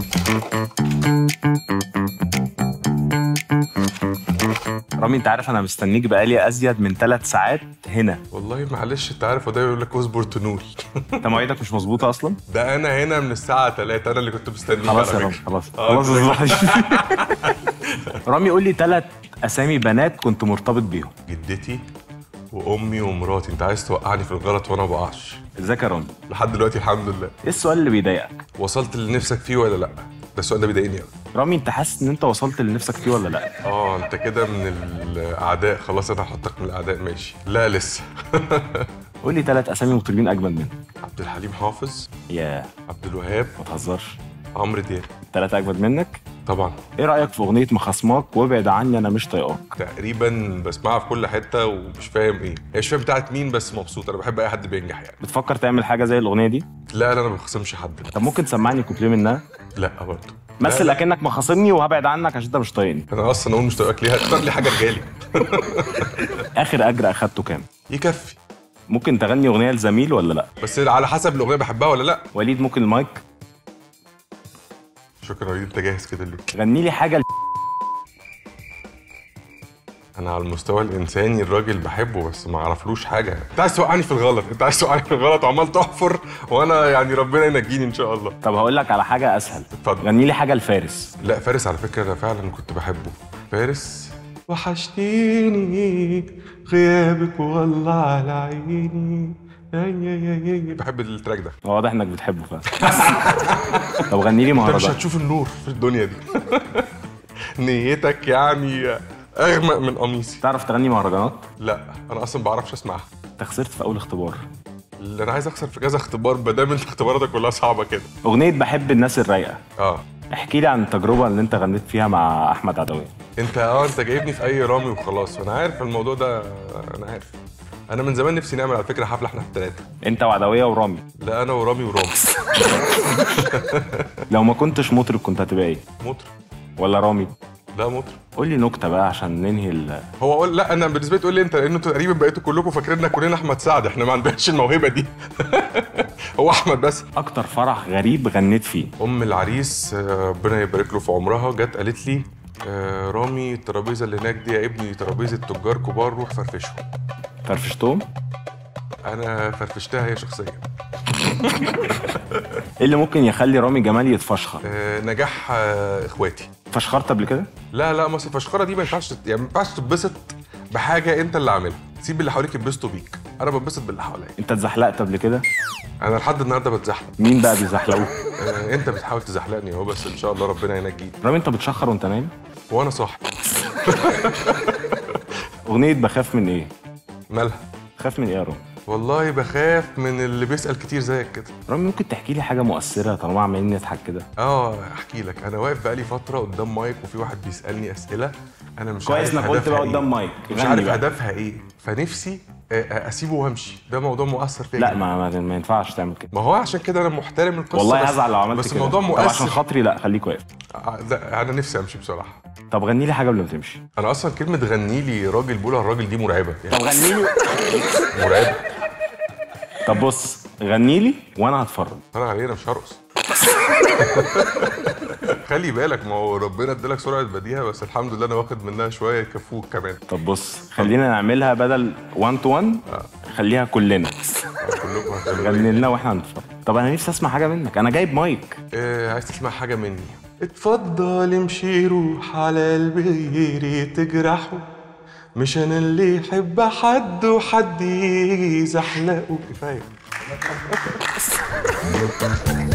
رامي انت عارف انا مستنيك بقالي ازيد من ثلاث ساعات هنا والله معلش انت عارف هو دايما يقول لك اصبر تنول انت مواعيدك مش مظبوطه اصلا ده انا هنا من الساعه 3 انا اللي كنت مستنيك خلاص على يا رامي فكرة. خلاص آه، خلاص أنت اصبح. رامي قول لي ثلاث اسامي بنات كنت مرتبط بيهم جدتي وامي ومراتي انت عايز توقعني في الغلط وانا ما بقعش ازيك يا رامي لحد دلوقتي الحمد لله ايه السؤال اللي بيضايقك وصلت اللي نفسك فيه ولا لا ده السؤال ده بيضايقني قوي رامي انت حاسس ان انت وصلت اللي نفسك فيه ولا لا اه انت كده من الاعداء خلاص انا هحطك من الاعداء ماشي لا لسه قول لي ثلاث اسامي مطربين اجمد منك عبد الحليم حافظ يا عبد الوهاب ما تهزرش عمرو دياب ثلاثة اجمد منك طبعا ايه رايك في اغنيه مخاصماك وابعد عني انا مش طايقاك تقريبا بسمعها في كل حته ومش فاهم ايه هي مش فاهم بتاعت مين بس مبسوط انا بحب اي حد بينجح يعني بتفكر تعمل حاجه زي الاغنيه دي لا لا انا ما بخصمش حد طب ممكن تسمعني كوبليه منها لا برضه مثل لا، اكنك مخاصمني وهبعد عنك عشان انت مش طايقني انا اصلا اقول مش طايقك ليه اختار لي حاجه رجالي اخر اجر اخدته كام يكفي ممكن تغني اغنيه لزميل ولا لا بس على حسب الاغنيه بحبها ولا لا وليد ممكن المايك شكرا وليد انت جاهز كده ليه غني لي حاجه ل- انا على المستوى الانساني الراجل بحبه بس ما اعرفلوش حاجه انت عايز توقعني في الغلط انت عايز توقعني في الغلط وعمال تحفر وانا يعني ربنا ينجيني ان شاء الله طب هقول لك على حاجه اسهل اتفضل. غني لي حاجه لفارس لا فارس على فكره انا فعلا كنت بحبه فارس وحشتيني غيابك والله على عيني يا يا يا يا. بحب التراك ده واضح انك بتحبه فعلا طب غني لي انت مش مهرجان هتشوف النور في الدنيا دي نيتك يعني اغمق من قميصي تعرف تغني مهرجانات لا انا اصلا ما بعرفش اسمعها انت خسرت في اول اختبار اللي انا عايز اخسر في كذا اختبار ما دام انت اختباراتك كلها صعبه كده اغنيه بحب الناس الرايقه اه احكي لي عن التجربه اللي انت غنيت فيها مع احمد عدويه انت اه انت جايبني في اي رامي وخلاص انا عارف الموضوع ده انا عارف انا من زمان نفسي نعمل على فكره حفله احنا الثلاثه انت وعدويه ورامي لا انا ورامي ورامي لو ما كنتش مطرب كنت هتبقى ايه مطرب ولا رامي لا مطرب قول لي نكته بقى عشان ننهي ال... هو اقول لا انا بالنسبه لي تقول لي انت لان انتوا تقريبا بقيتوا كلكم فاكريننا كلنا احمد سعد احنا ما عندناش الموهبه دي هو احمد بس اكتر فرح غريب غنيت فيه ام العريس آه، ربنا يبارك له في عمرها جت قالت لي آه، رامي الترابيزه اللي هناك دي يا ابني ترابيزه تجار كبار روح فرفشهم فرفشتهم انا فرفشتها هي شخصيا ايه اللي ممكن يخلي رامي جمال يتفشخر آه، نجاح آه، اخواتي فشخرت قبل كده لا لا ما أصل الفشخره دي ما ينفعش تت- يعني ما ينفعش تتبسط بحاجه انت اللي عاملها سيب اللي حواليك يتبسطوا بيك انا بتبسط باللي حواليا انت اتزحلقت قبل كده انا لحد النهارده بتزحلق مين بقى بيزحلقوك آه، انت بتحاول تزحلقني اهو بس ان شاء الله ربنا ينجيك رامي انت بتشخر وانت نايم وانا صاحي اغنيه بخاف من ايه مالها خاف من ايه يا رامي والله بخاف من اللي بيسال كتير زيك كده رامي ممكن تحكي لي حاجه مؤثره طالما عمالين نضحك كده اه احكي لك انا واقف بقالي فتره قدام مايك وفي واحد بيسالني اسئله انا مش كويس عارف انك قلت هدفها بقى إيه. قدام مايك مش غني عارف بقى. هدفها ايه فنفسي آه، آه، اسيبه وامشي ده موضوع مؤثر فيا لا جداً. ما, ما, ما ينفعش تعمل كده ما هو عشان كده انا محترم القصه والله بس- هزعل لو عملت بس كده الموضوع طب عشان مؤثر خاطري لا خليك واقف آه، لا انا نفسي امشي بصراحه طب غني لي حاجه قبل ما تمشي انا اصلا كلمه غني لي راجل بقولها الراجل دي مرعبه يعني طب غني لي مرعبه طب بص غني لي وانا هتفرج انا عليه انا مش هرقص خلي بالك ما هو ربنا ادالك سرعه بديهه بس الحمد لله انا واخد منها شويه يكفوك كمان طب بص خلينا نعملها بدل 1 تو 1 خليها كلنا كلكم هتعملوا غني إيه؟ لنا واحنا هنتفرج طب انا نفسي اسمع حاجه منك انا جايب مايك آه، عايز تسمع حاجه مني اتفضل امشي روح على قلبي غيري تجرحه مش انا اللي يحب حد وحد يجي يزحلقه كفايه